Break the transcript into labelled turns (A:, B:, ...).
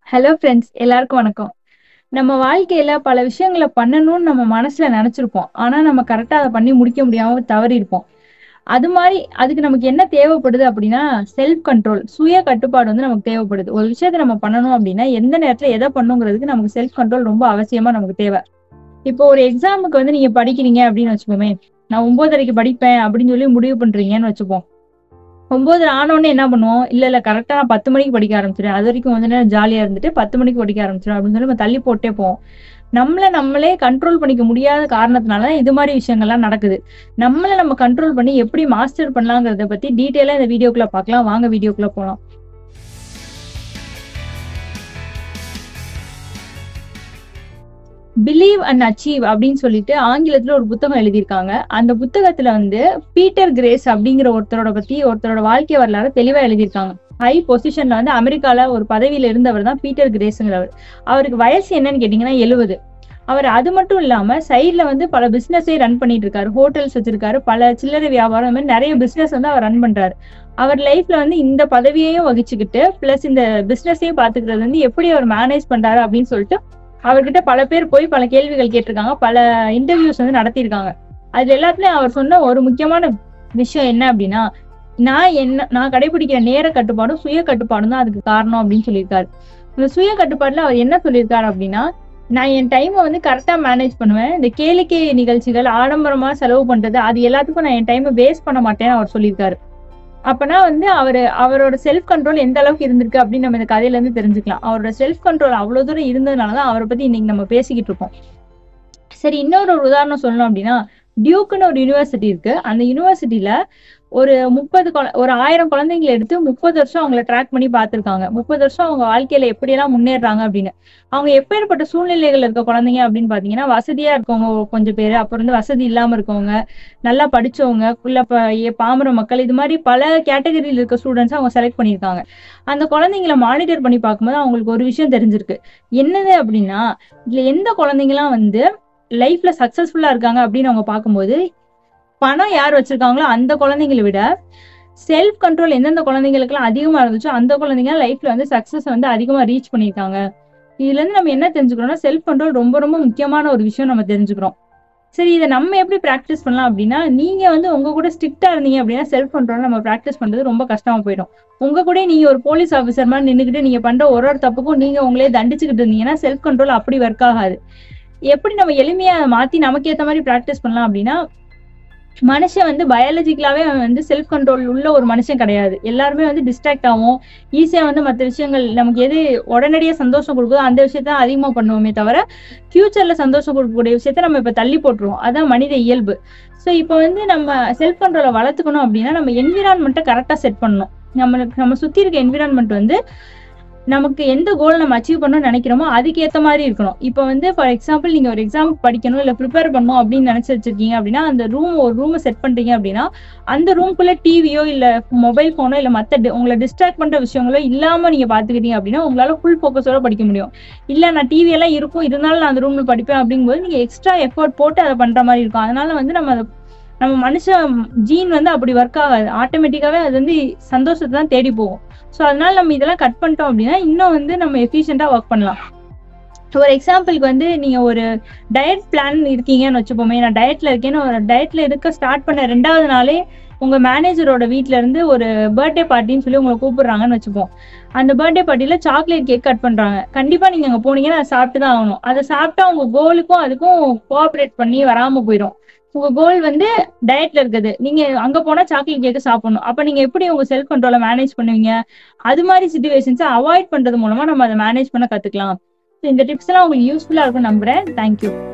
A: hello friends எல்லாருக்கும் வணக்கம் நம்ம வாழ்க்கையில பல விஷயங்களை பண்ணணும்னு நம்ம மனசுல நினைச்சிருப்போம் ஆனா நம்ம கரெக்டா அதை பண்ணி முடிக்க முடியாம தவறி இருப்போம் அது மாதிரி அதுக்கு நமக்கு என்ன தேவைப்படுது அப்படின்னா செல்ஃப் கண்ட்ரோல் சுய கட்டுப்பாடு வந்து நமக்கு தேவைப்படுது ஒரு விஷயத்த நம்ம பண்ணணும் அப்படின்னா எந்த நேரத்துல எதை பண்ணுங்கிறதுக்கு நமக்கு செல்ஃப் கண்ட்ரோல் ரொம்ப அவசியமா நமக்கு தேவை இப்போ ஒரு எக்ஸாமுக்கு வந்து நீங்க படிக்கிறீங்க அப்படின்னு வச்சுக்கோமே நான் ஒன்பதரைக்கு படிப்பேன் அப்படின்னு சொல்லி முடிவு பண்றீங்கன்னு வச்சுப்போம் ஒன்பது ஆனோடனே என்ன பண்ணுவோம் இல்ல இல்ல கரெக்டா நான் பத்து மணிக்கு படிக்க ஆரம்பிச்சிடுறேன் அது வரைக்கும் வந்து நேரம் ஜாலியா இருந்துட்டு பத்து மணிக்கு படிக்க ஆரம்பிச்சிடும் அப்படின்னு சொல்லி நம்ம தள்ளி போட்டே போவோம் நம்மள நம்மளே கண்ட்ரோல் பண்ணிக்க முடியாத காரணத்தினால இது மாதிரி விஷயங்கள்லாம் நடக்குது நம்மள நம்ம கண்ட்ரோல் பண்ணி எப்படி மாஸ்டர் பண்ணலாங்கிறத பத்தி டீட்டெயிலா இந்த வீடியோக்குள்ள பார்க்கலாம் வாங்க வீடியோக்குள்ள போலாம் பிலீவ் அண்ட் அச்சீவ் அப்படின்னு சொல்லிட்டு ஆங்கிலத்துல ஒரு புத்தகம் எழுதியிருக்காங்க அந்த புத்தகத்துல வந்து பீட்டர் கிரேஸ் அப்படிங்கிற ஒருத்தரோட பத்தி ஒருத்தரோட வாழ்க்கை வரலாறு தெளிவா எழுதியிருக்காங்க ஹை பொசிஷன்ல வந்து அமெரிக்கால ஒரு பதவியில இருந்தவர் தான் பீட்டர் கிரேஸுங்கிறவர் அவருக்கு வயசு என்னன்னு கேட்டீங்கன்னா எழுபது அவர் அது மட்டும் இல்லாம சைட்ல வந்து பல பிசினஸே ரன் பண்ணிட்டு இருக்காரு ஹோட்டல்ஸ் வச்சிருக்காரு பல சில்லறை வியாபாரம் இந்த மாதிரி நிறைய பிசினஸ் வந்து அவர் ரன் பண்றாரு அவர் லைஃப்ல வந்து இந்த பதவியையும் வகிச்சுக்கிட்டு பிளஸ் இந்த பிசினஸையும் பாத்துக்கிறது வந்து எப்படி அவர் மேனேஜ் பண்றாரு அப்படின்னு சொல்லிட்டு அவர்கிட்ட பல பேர் போய் பல கேள்விகள் கேட்டிருக்காங்க பல இன்டர்வியூஸ் வந்து நடத்தியிருக்காங்க அதுல எல்லாத்துலயும் அவர் சொன்ன ஒரு முக்கியமான விஷயம் என்ன அப்படின்னா நான் என்ன நான் கடைபிடிக்கிற நேர கட்டுப்பாடும் சுய கட்டுப்பாடும் தான் அதுக்கு காரணம் அப்படின்னு சொல்லியிருக்காரு இந்த சுய கட்டுப்பாடுல அவர் என்ன சொல்லியிருக்காரு அப்படின்னா நான் என் டைமை வந்து கரெக்டா மேனேஜ் பண்ணுவேன் இந்த கேளிக்கை நிகழ்ச்சிகள் ஆடம்பரமா செலவு பண்றது அது எல்லாத்துக்கும் நான் என் டைமை வேஸ்ட் பண்ண மாட்டேன்னு அவர் சொல்லியிருக்காரு அப்பனா வந்து அவரு அவரோட செல்ஃப் கண்ட்ரோல் எந்த அளவுக்கு இருந்திருக்கு அப்படின்னு நம்ம இந்த கதையில இருந்து தெரிஞ்சுக்கலாம் அவரோட செல்ஃப் கண்ட்ரோல் அவ்வளவு தூரம் இருந்ததுனாலதான் அவரை பத்தி இன்னைக்கு நம்ம பேசிக்கிட்டு இருக்கோம் சரி இன்னொரு ஒரு உதாரணம் சொல்லணும் அப்படின்னா டியூக்குன்னு ஒரு யூனிவர்சிட்டி இருக்கு அந்த யூனிவர்சிட்டியில ஒரு முப்பது ஒரு ஆயிரம் குழந்தைங்களை எடுத்து முப்பது வருஷம் அவங்கள ட்ராக் பண்ணி பார்த்துருக்காங்க முப்பது வருஷம் அவங்க வாழ்க்கையில எப்படியெல்லாம் முன்னேறாங்க அப்படின்னு அவங்க எப்பேற்பட்ட சூழ்நிலைகள் இருக்க குழந்தைங்க அப்படின்னு பாத்தீங்கன்னா வசதியா இருக்கவங்க கொஞ்சம் பேர் அப்புறம் வந்து வசதி இல்லாம இருக்கவங்க நல்லா படிச்சவங்க இல்ல பாமர மக்கள் இது மாதிரி பல கேட்டகரியில் இருக்க ஸ்டூடெண்ட்ஸ் அவங்க செலக்ட் பண்ணியிருக்காங்க அந்த குழந்தைங்களை மானிட்டர் பண்ணி பார்க்கும்போது அவங்களுக்கு ஒரு விஷயம் தெரிஞ்சிருக்கு என்னது அப்படின்னா இதுல எந்த குழந்தைங்கலாம் வந்து லைஃப்ல சக்சஸ்ஃபுல்லா இருக்காங்க அப்படின்னு அவங்க பார்க்கும்போது பணம் யார் வச்சிருக்காங்களோ அந்த குழந்தைங்களை விட செல்ஃப் கண்ட்ரோல் எந்தெந்த குழந்தைங்களுக்குலாம் அதிகமா இருந்துச்சோ அந்த குழந்தைங்க லைஃப்ல வந்து சக்சஸ் வந்து அதிகமா ரீச் பண்ணியிருக்காங்க இதுல இருந்து நம்ம என்ன தெரிஞ்சுக்கிறோம்னா செல்ஃப் கண்ட்ரோல் ரொம்ப ரொம்ப முக்கியமான ஒரு விஷயம் நம்ம தெரிஞ்சுக்கிறோம் சரி இதை நம்ம எப்படி ப்ராக்டிஸ் பண்ணலாம் அப்படின்னா நீங்க வந்து உங்க கூட ஸ்ட்ரிக்டா இருந்தீங்க அப்படின்னா செல்ஃப் கண்ட்ரோல் நம்ம ப்ராக்டிஸ் பண்றது ரொம்ப கஷ்டமா போயிடும் உங்க கூட நீங்க ஒரு போலீஸ் ஆஃபீஸர் மாதிரி நின்றுக்கிட்டு நீங்க பண்ற ஒரு ஒரு தப்புக்கும் நீங்க உங்களே தண்டிச்சுக்கிட்டு இருந்தீங்கன்னா செல்ஃப் கண்ட்ரோல் அப்படி ஒர்க் ஆகாது எப்படி நம்ம எளிமையா மாத்தி நமக்கு ஏத்த மாதிரி ப்ராக்டிஸ் பண்ணலாம் அப்படின்னா மனுஷன் வந்து பயாலஜிக்கலாவே அவன் வந்து செல்ஃப் கண்ட்ரோல் உள்ள ஒரு மனுஷன் கிடையாது எல்லாருமே வந்து டிஸ்ட்ராக்ட் ஆகும் ஈஸியா வந்து மற்ற விஷயங்கள் நமக்கு எது உடனடியா சந்தோஷம் கொடுக்குதோ அந்த விஷயத்த அதிகமா பண்ணுவோமே தவிர ஃபியூச்சர்ல சந்தோஷம் கொடுக்கக்கூடிய விஷயத்த நம்ம இப்ப தள்ளி போட்டுருவோம் அதான் மனித இயல்பு ஸோ இப்போ வந்து நம்ம செல்ஃப் கண்ட்ரோலை வளர்த்துக்கணும் அப்படின்னா நம்ம என்விரான்மெண்ட்டை கரெக்டா செட் பண்ணணும் நம்மளுக்கு நம்ம சுத்தி இருக்க என்விரான்மெண்ட் வந்து நமக்கு எந்த கோல் நம்ம அச்சீவ் பண்ணணும்னு நினைக்கிறோமோ அதுக்கு ஏற்ற மாதிரி இருக்கணும் இப்போ வந்து ஃபார் எக்ஸாம்பிள் நீங்க ஒரு எக்ஸாம் படிக்கணும் இல்லை ப்ரிப்பேர் பண்ணணும் அப்படின்னு நினைச்சு வச்சிருக்கீங்க அப்படின்னா அந்த ரூம் ஒரு ரூமை செட் பண்றீங்க அப்படின்னா அந்த ரூம்குள்ள டிவியோ இல்ல மொபைல் போனோ இல்ல மத்த உங்களை டிஸ்ட்ராக்ட் பண்ற விஷயங்களோ இல்லாம நீங்க பாத்துக்கிட்டீங்க அப்படின்னா உங்களால ஃபுல் ஃபோக்கஸோட படிக்க முடியும் இல்ல நான் டிவி எல்லாம் இருக்கும் இருந்தாலும் நான் அந்த ரூம்ல படிப்பேன் அப்படிங்கும்போது நீங்க எக்ஸ்ட்ரா எஃபர்ட் போட்டு அதை பண்ற மாதிரி இருக்கும் அதனால வந்து நம்ம நம்ம மனுஷன் ஜீன் வந்து அப்படி ஒர்க் ஆகாது ஆட்டோமேட்டிக்காவே அது வந்து சந்தோஷத்தை தான் தேடி போகும் ஸோ அதனால நம்ம இதெல்லாம் கட் பண்ணிட்டோம் அப்படின்னா இன்னும் வந்து நம்ம எஃபிஷியண்டா ஒர்க் பண்ணலாம் ஒரு எக்ஸாம்பிளுக்கு வந்து நீங்க ஒரு டயட் பிளான் இருக்கீங்கன்னு வச்சுப்போமே நான் டயட்ல இருக்கேன்னு ஒரு டயட்ல இருக்க ஸ்டார்ட் பண்ண ரெண்டாவது நாளே உங்க மேனேஜரோட வீட்ல இருந்து ஒரு பர்த்டே பார்ட்டின்னு சொல்லி உங்களை கூப்பிடுறாங்கன்னு வச்சுப்போம் அந்த பர்த்டே பார்ட்டில சாக்லேட் கேக் கட் பண்றாங்க கண்டிப்பா நீங்க அங்க போனீங்கன்னா அதை சாப்பிட்டு தான் ஆகணும் அதை சாப்பிட்டா உங்க கோலுக்கும் அதுக்கும் கோஆபரேட் பண்ணி வராம போயிடும் உங்க கோல் வந்து டயட்ல இருக்குது நீங்க அங்க போனா சாக்லேட் கேக்கு சாப்பிடணும் அப்ப நீங்க எப்படி உங்க செல்ஃப் கண்ட்ரோலை மேனேஜ் பண்ணுவீங்க அது மாதிரி சுச்சுவேஷன்ஸை அவாய்ட் பண்றது மூலமா நம்ம அதை மேனேஜ் பண்ண கத்துக்கலாம் இந்த டிப்ஸ் எல்லாம் உங்களுக்கு யூஸ்ஃபுல்லா இருக்கும் நம்புறேன் தேங்க்யூ